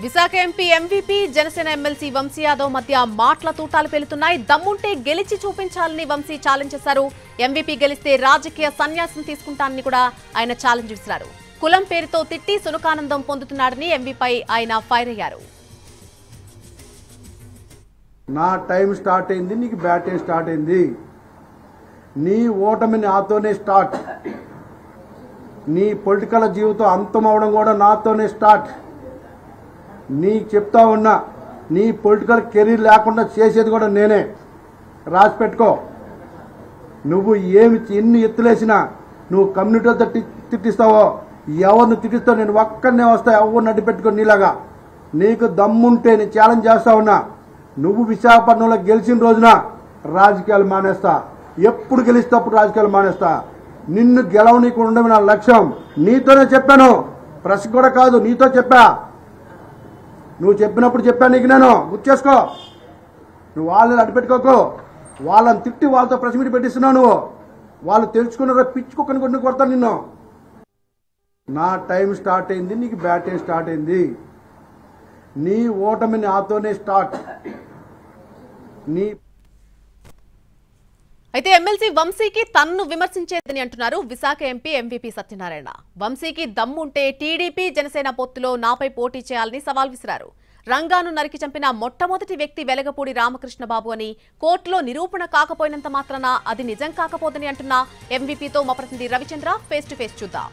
Visakha MP MVP Janasena MLC Vamsi Yadav మధ్య మాటల తూటాలు పెలుతున్నాయి దమ్ముంటే గెలిచి చూపించాలని వంశీ ఛాలెంజ్ చేశారు ఎంవీపీ గెలిస్తే రాజకీయ సన్యాసం తీసుకుంటానని కూడా ఆయన ఛాలెంజ్ విసిరారు కులం పేరుతో తిట్టి సునకానందం పొందుతున్నాడని ఎంవీపై ఆయన ఫైర్ అయ్యారు నా టైం స్టార్ట్ అయింది నీకు బ్యాటింగ్ స్టార్ట్ అయింది నీ ఓటమి నాతోనే స్టార్ట్ నీ పొలిటికల్ జీవితం అంతం అవడం కూడా నాతోనే స్టార్ట్ నీకు చెప్తా ఉన్నా నీ పొలిటికల్ కెరీర్ లేకుండా చేసేది కూడా నేనే రాసి పెట్టుకో నువ్వు ఏమి ఎన్ని ఎత్తులేసినా నువ్వు కమ్యూనిటీతో తి- తిట్టిస్తావో ఎవరిని తిట్టిస్తావు నేను ఒక్కడనే వస్తా ఎవరిని అడ్డు పెట్టుకో నీలాగా నీకు దమ్ముంటే నేను ఛాలెంజ్ చేస్తా ఉన్నా నువ్వు విశాఖపట్నంలో గెలిచిన రోజున రాజకీయాలు మానేస్తా ఎప్పుడు గెలిస్తే అప్పుడు రాజకీయాలు మానేస్తా నిన్ను గెలవనీకు ఉండడం నా లక్ష్యం నీతోనే చెప్పాను ప్రెస్ కూడా కాదు నీతో చెప్పా నువ్వు చెప్పినప్పుడు చెప్పాను నీకు నేను గుర్తు చేసుకో నువ్వు వాళ్ళని అడ్డుపెట్టుకోకు వాళ్ళని తిట్టి వాళ్ళతో ప్రెస్ మీట్ పెట్టిస్తున్నావు నువ్వు వాళ్ళు తెలుసుకున్నారో పిచ్చుకోకని కొన్ని కొడతాను నిన్ను నా టైం స్టార్ట్ అయింది నీకు బ్యాటింగ్ స్టార్ట్ అయింది నీ ఓటమి నాతోనే స్టార్ట్ నీ అయితే ఎమ్మెల్సీ వంశీకి తన్ను విమర్శించేదని అంటున్నారు విశాఖ ఎంపీ ఎంవీపీ సత్యనారాయణ వంశీకి దమ్ముంటే టీడీపీ జనసేన పొత్తులో నాపై పోటీ చేయాలని సవాల్ విసిరారు రంగాను నరికి చంపిన మొట్టమొదటి వ్యక్తి వెలగపూడి రామకృష్ణబాబు అని కోర్టులో నిరూపణ కాకపోయినంత మాత్రాన అది నిజం కాకపోదని అంటున్న ఎంవీపీతో మా ప్రతినిధి రవిచంద్ర ఫేస్ టు ఫేస్ చూద్దాం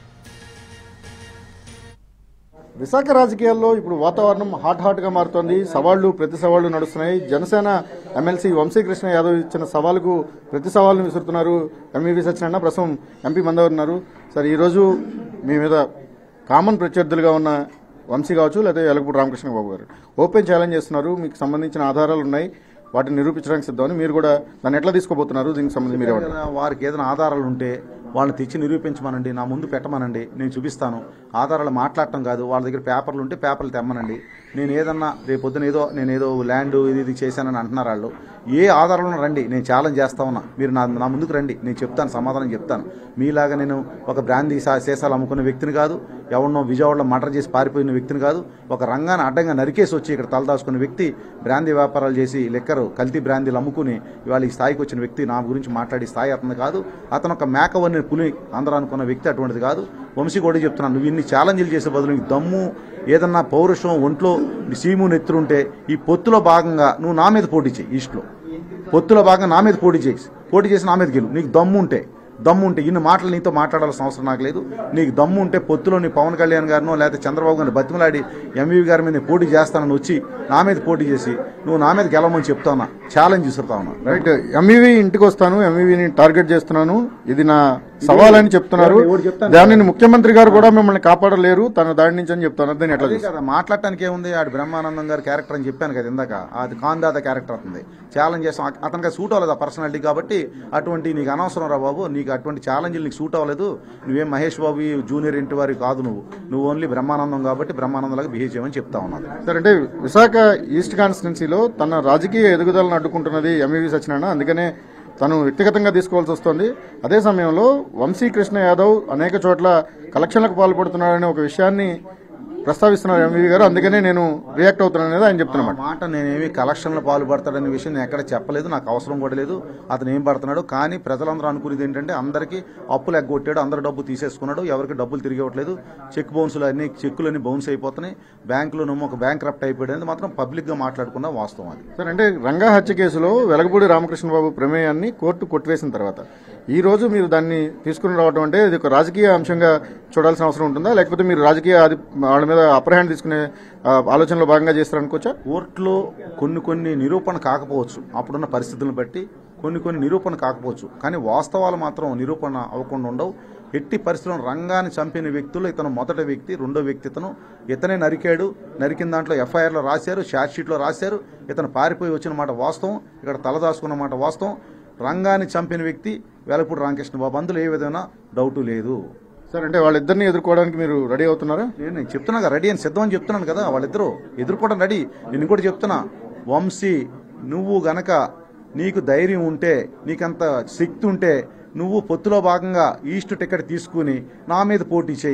విశాఖ రాజకీయాల్లో ఇప్పుడు వాతావరణం హాట్ హాట్ గా మారుతోంది సవాళ్లు ప్రతి సవాళ్లు నడుస్తున్నాయి జనసేన ఎమ్మెల్సీ వంశీకృష్ణ యాదవ్ ఇచ్చిన సవాలుకు ప్రతి సవాల్ను విసురుతున్నారు ఎంవీవీ సత్యనారాయణ ప్రస్తుతం ఎంపీ మందవర్ ఉన్నారు సార్ ఈ రోజు మీ మీద కామన్ ప్రత్యర్థులుగా ఉన్న వంశీ కావచ్చు లేదా ఎలగపూడి రామకృష్ణ బాబు గారు ఓపెన్ ఛాలెంజ్ చేస్తున్నారు మీకు సంబంధించిన ఆధారాలు ఉన్నాయి వాటిని నిరూపించడానికి సిద్ధమని మీరు కూడా దాన్ని ఎట్లా తీసుకోబోతున్నారు దీనికి సంబంధించి మీరే ఏదైనా వారికి ఏదైనా ఆధారాలు ఉంటే వాళ్ళని తెచ్చి నిరూపించమనండి నా ముందు పెట్టమనండి నేను చూపిస్తాను ఆధారాలు మాట్లాడటం కాదు వాళ్ళ దగ్గర పేపర్లు ఉంటే పేపర్లు తెమ్మనండి నేను ఏదన్నా రేపు పొద్దున ఏదో నేను ఏదో ల్యాండ్ ఇది ఇది చేశానని అంటున్నారు వాళ్ళు ఏ ఆధారాలను రండి నేను ఛాలెంజ్ చేస్తా ఉన్నా మీరు నా నా ముందుకు రండి నేను చెప్తాను సమాధానం చెప్తాను మీలాగా నేను ఒక బ్రాందీ సా- సీసాలు అమ్ముకున్న వ్యక్తిని కాదు ఎవరినో విజయవాడలో మర్డర్ చేసి పారిపోయిన వ్యక్తిని కాదు ఒక రంగాన్ని అడ్డంగా నరికేసి వచ్చి ఇక్కడ తలదాచుకున్న వ్యక్తి బ్రాందీ వ్యాపారాలు చేసి లెక్కరు కల్తీ బ్రాందీలు అమ్ముకుని ఇవాళ ఈ స్థాయికి వచ్చిన వ్యక్తి నా గురించి మాట్లాడే స్థాయి అతను కాదు అతను ఒక మేకవని పులి అందరూ అనుకున్న వ్యక్తి అటువంటిది కాదు వంశీ కూడా చెప్తున్నాను నువ్వు ఇన్ని ఛాలెంజ్లు చేసే బదులు నీకు దమ్ము ఏదన్నా పౌరుషం ఒంట్లో సీము నెత్తురుంటే ఈ పొత్తులో భాగంగా నువ్వు నా మీద పోటీ చేయి ఈస్ట్లో పొత్తులో భాగంగా నా మీద పోటీ చేసి పోటీ చేసి నా మీద గెలు నీకు దమ్ము ఉంటే దమ్ము ఉంటే ఇన్ని మాటలు నీతో మాట్లాడాల్సిన అవసరం నాకు లేదు నీకు దమ్ము ఉంటే పొత్తులో నీ పవన్ కళ్యాణ్ గారినో లేకపోతే చంద్రబాబు గారిని బతిమలాడి ఎంవీవి గారి మీద నేను పోటీ చేస్తానని వచ్చి నా మీద పోటీ చేసి నువ్వు నా మీద గెలవమని చెప్తా ఉన్నా ఛాలెంజ్ విసురుతా ఉన్నా రైట్ ఎంఈవి ఇంటికి వస్తాను ఎంఈవిని టార్గెట్ చేస్తున్నాను ఇది నా సవాల్ అని చెప్తున్నారు ఎవరు చెప్తాను? దానిని ముఖ్యమంత్రి గారు కూడా మిమ్మల్ని కాపాడలేరు తన దాడి నుంచి అని చెప్తున్నారు దాన్ని ఎట్లా అదే చూస్తారు? కదా మాట్లాడటానికి ఏముంది ఆడు బ్రహ్మానందం గారి క్యారెక్టర్ అని చెప్పాను కదా ఇందాక అది కాందాద క్యారెక్టర్ అవుతుంది ఛాలెంజ్ చేస్తాం అత- అతనికి సూట్ అవ్వలేదు ఆ పర్సనాలిటీ కాబట్టి అటువంటి నీకు అనవసరం రా బాబు నీకు అటువంటి ఛాలెంజ్లు నీకు సూట్ అవ్వలేదు నువ్వేం మహేష్ బాబు జూనియర్ ఇంటి వారి కాదు నువ్వు నువ్వు ఓన్లీ బ్రహ్మానందం కాబట్టి బ్రహ్మానందంలాగా బిహేవ్ చేయమని చెప్తా ఉన్నది సార్ అంటే విశాఖ ఈస్ట్ కాన్స్టిట్యున్సీలో తన రాజకీయ ఎదుగుదలను అడ్డుకుంటున్నది ఎంఈవి సత్యనారాయణ అందుకనే తను వ్యక్తిగతంగా తీసుకోవాల్సి వస్తోంది అదే సమయంలో వంశీకృష్ణ యాదవ్ అనేక చోట్ల కలెక్షన్లకు పాల్పడుతున్నాడనే ఒక విషయాన్ని ప్రస్తావిస్తున్నారు ఎంవీవి గారు అందుకనే నేను రియాక్ట్ అవుతున్నాను అనేది ఆయన ఆ చెప్తున్నమాట మాట నేనేమి కలెక్షన్లో పాల్పడతాడనే విషయం నేను ఎక్కడ చెప్పలేదు నాకు అవసరం కూడా లేదు అతను ఏం పడుతున్నాడు కానీ ప్రజలందరూ అనుకునేది ఏంటంటే అందరికీ అప్పులు ఎగ్గొట్టాడు అందరు డబ్బు తీసేసుకున్నాడు ఎవరికి డబ్బులు తిరిగి ఇవ్వట్లేదు చెక్ బౌన్సులు అన్ని చెక్కులు అన్ని బౌన్స్ అయిపోతున్నాయి బ్యాంకులోనేమో ఒక బ్యాంక్ రప్ట్ అయిపోయాడు అనేది మాత్రం పబ్లిక్గా మాట్లాడుకున్న వాస్తవం అది సార్ అంటే రంగా హత్య కేసులో వెలగపూడి రామకృష్ణబాబు ప్రమేయాన్ని కోర్టు కొట్టివేసిన తర్వాత ఈ రోజు మీరు దాన్ని తీసుకుని రావడం అంటే ఇది ఒక రాజకీయ అంశంగా చూడాల్సిన అవసరం ఉంటుందా లేకపోతే మీరు రాజకీయ ఆది వాళ్ళ మీద అప్పర్ హ్యాండ్ తీసుకునే ఆ, ఆలోచనలో భాగంగా చేస్తారనుకోవచ్చా కోర్టులో కొన్ని కొన్ని నిరూపణ కాకపోవచ్చు అప్పుడున్న పరిస్థితులను బట్టి కొన్ని కొన్ని నిరూపణ కాకపోవచ్చు కానీ వాస్తవాలు మాత్రం నిరూపణ అవ్వకుండా ఉండవు ఎట్టి పరిస్థితుల్లో రంగాన్ని చంపిన వ్యక్తులు ఇతను మొదటి వ్యక్తి రెండో వ్యక్తి ఇతను ఇతనే నరికాడు నరికిన దాంట్లో ఎఫ్ఐఆర్లో రాశారు షార్ట్ షీట్లో రాశారు ఇతను పారిపోయి వచ్చిన మాట వాస్తవం ఇక్కడ తలదాచుకున్న మాట వాస్తవం రంగాన్ని చంపిన వ్యక్తి వెలపూడి రామకృష్ణ బాబు అందులో ఏ విధమైన డౌటు లేదు సార్ అంటే వాళ్ళిద్దరిని ఎదుర్కోవడానికి మీరు రెడీ అవుతున్నారా నేను నేను చెప్తున్నా కదా, రెడీ అని సిద్ధం అని చెప్తున్నాను కదా వాళ్ళిద్దరూ ఎదుర్కోవడం రెడీ నేను కూడా చెప్తున్నా వంశీ నువ్వు గనక నీకు ధైర్యం ఉంటే నీకంత శక్తి ఉంటే నువ్వు పొత్తులో భాగంగా ఈస్ట్ టికెట్ తీసుకుని నా మీద పోటీ చేయి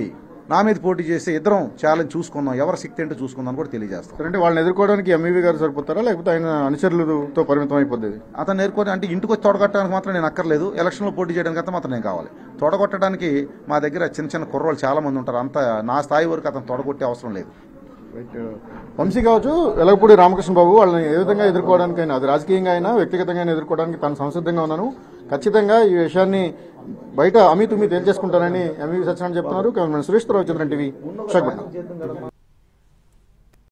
నా మీద పోటీ చేస్తే ఇద్దరం ఛాలెంజ్ చూసుకుందాం ఎవరి శక్తి ఏంటో చూసుకుందాం అని కూడా తెలియజేస్తాం అంటే వాళ్ళని ఎదుర్కోవడానికి ఎంఈవి గారు సరిపోతారా లేకపోతే ఆయన అనుచరులతో పరిమితం అయిపోద్ది అతను నేర్కొని అంటే ఇంటికి వచ్చి తొడగొట్టడానికి మాత్రం నేను అక్కర్లేదు ఎలక్షన్లో పోటీ చేయడానికి అంతా మాత్రం నేను కావాలి తొడగొట్టడానికి మా దగ్గర చిన్న చిన్న కుర్రోళ్ళు చాలా మంది ఉంటారు అంత నా స్థాయి వరకు అతను తొడగొట్టే అవసరం లేదు వంశీ కావచ్చు వెలగపూడి రామకృష్ణ బాబు వాళ్ళని ఏ విధంగా ఎదుర్కోవడానికి అయినా అది రాజకీయంగా అయినా వ్యక్తిగతంగా అయినా ఎదుర్కోవడానికి తాను సంసిద్ధంగా ఉన్నాను ఖచ్చితంగా ఈ విషయాన్ని బయట అమితుమి తేల్చేసుకుంటానని ఎంఈవి సత్యనారాయణ చెప్తున్నారు కెమెరామెన్ సురేష్ రావు చంద్రన్ టీవీ విశాఖపట్నం